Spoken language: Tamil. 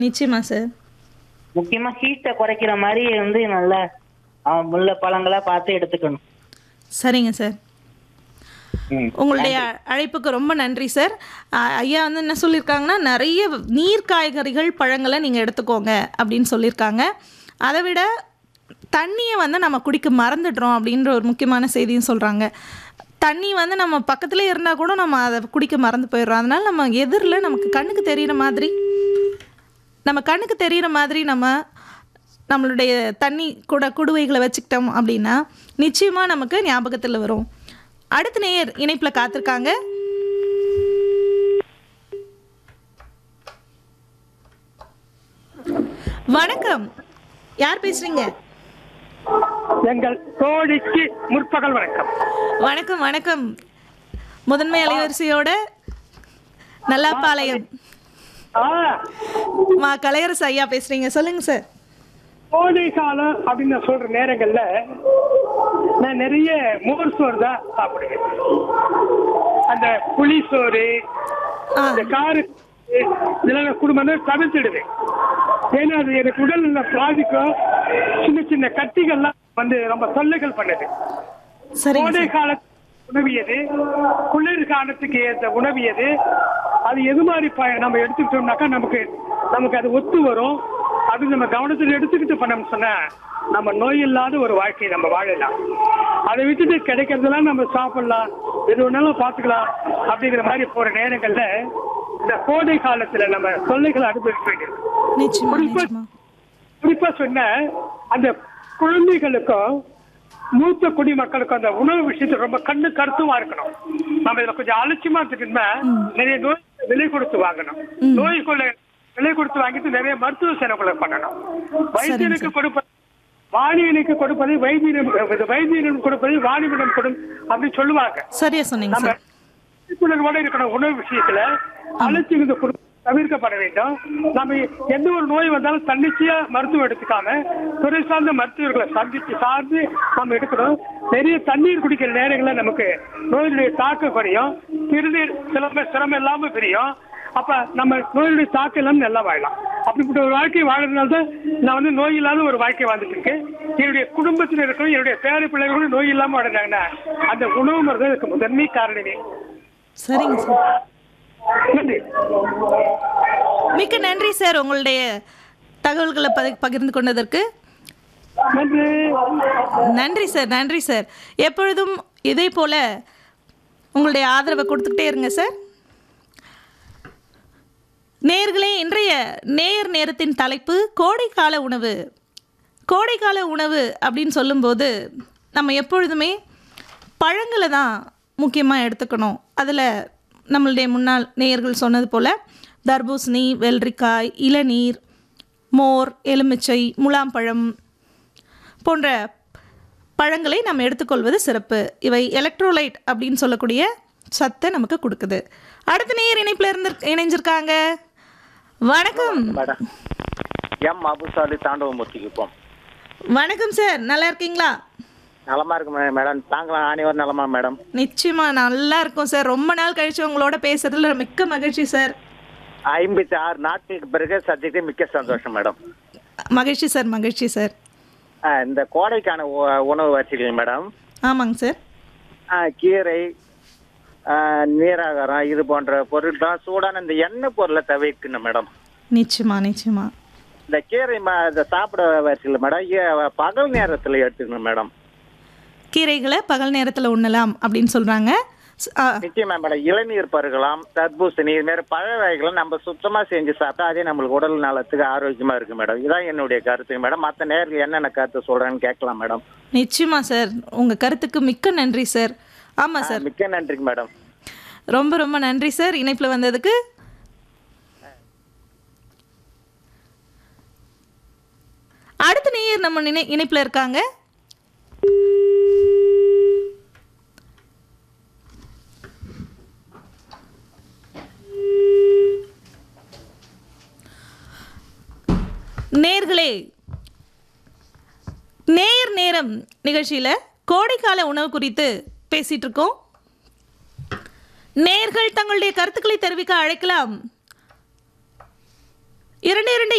நிச்சயமா சார் முக்கியமா ஹீட்டை குறைக்கிற மாதிரி வந்து நல்ல ஆஹ், முள்ள பழங்களா பார்த்து எடுத்துக்கணும் சரிங்க சார் ம். உங்களுடைய அழைப்புக்கு ரொம்ப நன்றி சார் அ- ஐயா வந்து என்ன சொல்லியிருக்காங்கன்னா நிறைய நீர் காய்கறிகள் பழங்களை நீங்கள் எடுத்துக்கோங்க அப்படின்னு சொல்லியிருக்காங்க அதை விட தண்ணியை வந்து நம்ம குடிக்க மறந்துடுறோம் அப்படின்ற ஒரு முக்கியமான செய்தியும் சொல்கிறாங்க தண்ணி வந்து நம்ம பக்கத்துலேயே இருந்தால் கூட நம்ம அதை குடிக்க மறந்து போயிடுறோம் அதனால் நம்ம எதிரில் நமக்கு கண்ணுக்கு தெரிகிற மாதிரி நம்ம கண்ணுக்கு தெரிகிற மாதிரி நம்ம நம்மளுடைய தண்ணி கூட குடுவைகளை வச்சுக்கிட்டோம் அப்படின்னா நிச்சயமாக நமக்கு ஞாபகத்தில் வரும் அடுத்த நேயர் இணைப்பில் காத்திருக்காங்க வணக்கம் யார் பேசுறீங்க எங்கள் தோழிக்கு முற்பகல் வணக்கம் வணக்கம் வணக்கம் முதன்மை அலைவரிசையோட நல்லாப்பாளையம் ஆ மா கலையரசு ஐயா பேசுறீங்க சொல்லுங்க சார் கோடை காலம் அப்படின்னு நான் சொல்ற நேரங்கள்ல நான் நிறைய மோர் சோறு தான் சாப்பிடுவேன் அந்த புளி சோறு ஆ இந்த காரு இதெல்லாம் நான் குடும்பம் தவிர்த்துடுவேன் ஏன்னா அது எனக்கு உடல் நல்லா பாதிக்கும் சின்ன சின்ன கட்டிகள்லாம் வந்து ரொம்ப தொல்லைகள் பண்ணுது சரிங்க கோடை சார் கால உணவு எது குளிர் காலத்துக்கு ஏற்ற உணவு எது அது எது மாதிரி ப- நம்ம எடுத்துக்கிட்டோம்னாக்கா நமக்கு நமக்கு அது ஒத்து வரும் அது நம்ம கவனத்தில் எடுத்துக்கிட்டு பண்ணோம்னு சொன்னா நம்ம நோய் இல்லாத ஒரு வாழ்க்கையை நம்ம வாழலாம் அதை விட்டுட்டு கிடைக்கிறதெல்லாம் நம்ம சாப்பிடலாம் எது வேணாலும் பார்த்துக்கலாம் அப்படிங்கிற மாதிரி போற நேரங்கள்ல இந்த கோடை காலத்துல நம்ம தொல்லைகளை அனுபவிக்க வேண்டியது நிச்சயமா குறிப்பா- நிச்சயமா குறிப்பா சொன்ன அந்த குழந்தைகளுக்கும் மூத்த குடிமக்களுக்கும் அந்த உணவு விஷயத்துல ரொம்ப கண்ணு கருத்துமா இருக்கணும் நம்ம இதுல கொஞ்சம் அலட்சியமா இருக்கணும்னா நிறைய நோய் விலை கொடுத்து வாங்கணும் நோய்க்குள்ள விலை கொடுத்து வாங்கிட்டு நிறைய மருத்துவ செலவுகளை பண்ணணும் வைத்தியனுக்கு கொடுப்பது வாணியனுக்கு கொடுப்பதை வைத்தியனும் வைத்தியனும் கொடுப்பதை வாணிபனம் கொடும் அப்படின்னு சொல்லுவாங்க சரியா சொன்னீங்க நம்ம சார் விழிப்புணர்வோட இருக்கணும் உணவு விஷயத்துல அலட்சியத்தை கொடு- தவிர்க்கப்பட வேண்டும் நம்ம எந்த ஒரு நோய் வந்தாலும் தன்னிச்சையா மருத்துவம் எடுத்துக்காம துறை சார்ந்த மருத்துவர்களை சந்திச்சு சார்ந்து நம்ம எடுக்கணும் நிறைய தண்ணீர் குடிக்கிற நேரங்களில் நமக்கு நோயினுடைய தாக்கம் குறையும் சிறுநீர் சிரம சிரமம் இல்லாம பிரியும் அப்ப நம்ம நோயுடைய தாக்கம் இல்லாம நல்லா வாழலாம் அப்படிப்பட்ட ஒரு வாழ்க்கை வாழறதுனால தான் நான் வந்து நோய் இல்லாத ஒரு வாழ்க்கை வாழ்ந்துட்டு இருக்கேன் என்னுடைய குடும்பத்தில் இருக்கிற என்னுடைய பேர பிள்ளைகளும் நோய் இல்லாம வாழ்ந்தாங்கன்னா அந்த உணவு முறை தான் இதுக்கு முதன்மை காரணமே சரிங்க சார் நன்றி மிக்க நன்றி சார் உங்களுடைய தகவல்களை பதி- பகிர்ந்து கொண்டதற்கு நன்றி நன்றி சார் நன்றி சார் எப்பொழுதும் இதே போல உங்களுடைய ஆதரவை கொடுத்துக்கிட்டே இருங்க சார் நேர்களே இன்றைய நேர் நேரத்தின் தலைப்பு கோடைக்கால உணவு கோடைக்கால உணவு அப்படின்னு சொல்லும்போது நம்ம எப்பொழுதுமே பழங்களை தான் முக்கியமாக எடுத்துக்கணும் அதில் நம்மளுடைய முன்னாள் நேயர்கள் சொன்னது போல் தர்பூசணி வெள்ளரிக்காய் இளநீர் மோர் எலுமிச்சை முலாம்பழம் போன்ற பழங்களை நம்ம எடுத்துக்கொள்வது சிறப்பு இவை எலக்ட்ரோலைட் அப்படின்னு சொல்லக்கூடிய சத்தை நமக்கு கொடுக்குது அடுத்த நேயர் இணைப்பில் இருந்து இணைஞ்சிருக்காங்க வணக்கம் மேடம் எம் அபுசாலி தாண்டவமூர்த்திக்கு போம் வணக்கம் சார் நல்லா இருக்கீங்களா நலமா இருக்கு மே- மேடம் தாங்கலாம் ஆணிவர் நலமா மேடம் நிச்சயமா நல்லா இருக்கும் சார் ரொம்ப நாள் கழிச்சு உங்களோட பேசுறதுல மிக்க மகிழ்ச்சி சார் ஐம்பத்தி ஆறு நாட்களுக்கு பிறகு சந்தித்து மிக்க சந்தோஷம் மேடம் மகிழ்ச்சி சார் மகிழ்ச்சி சார் ஆ, இந்த கோடைக்கான உ- உணவு வச்சுக்கீங்க மேடம் ஆமாங்க சார் ஆ, கீரை ஆ, நீராகாரம் இது போன்ற பொருள் தான் சூடான இந்த எண்ணெய் பொருளை தவிர்க்கணும் மேடம் நிச்சயமா நிச்சயமா இந்த கீரை ம- இதை சாப்பிட வச்சுக்கல மேடம் ஏ- பகல் நேரத்தில் எடுத்துக்கணும் மேடம் கீரைகளை பகல் நேரத்தில் உண்ணலாம் அப்படின்னு சொல்கிறாங்க நிச்சயமா மேடம் இளநீர் பருகலாம் தர்பூசணி இது மாதிரி பழ வகைகளை நம்ம சுத்தமா செஞ்சு சாப்பிட்டா அதே நம்மளுக்கு உடல் நலத்துக்கு ஆரோக்கியமா இருக்கு மேடம் இதான் என்னுடைய கருத்து மேடம் மற்ற நேருக்கு என்னென்ன கருத்து சொல்றேன்னு கேட்கலாம் மேடம் நிச்சயமா சார் உங்கள் கருத்துக்கு மிக்க நன்றி சார் ஆமாம் சார் மிக்க நன்றிங்க மேடம் ரொம்ப ரொம்ப நன்றி சார் இணைப்பில் வந்ததுக்கு அடுத்த நேயர் நம்ம நினை இணைப்பில் இருக்காங்க நேர்களே நேர் நேரம் நிகழ்ச்சியில் கோடைக்கால உணவு குறித்து பேசிட்டு இருக்கோம் நேர்கள் தங்களுடைய கருத்துக்களை தெரிவிக்க அழைக்கலாம் இரண்டு இரண்டு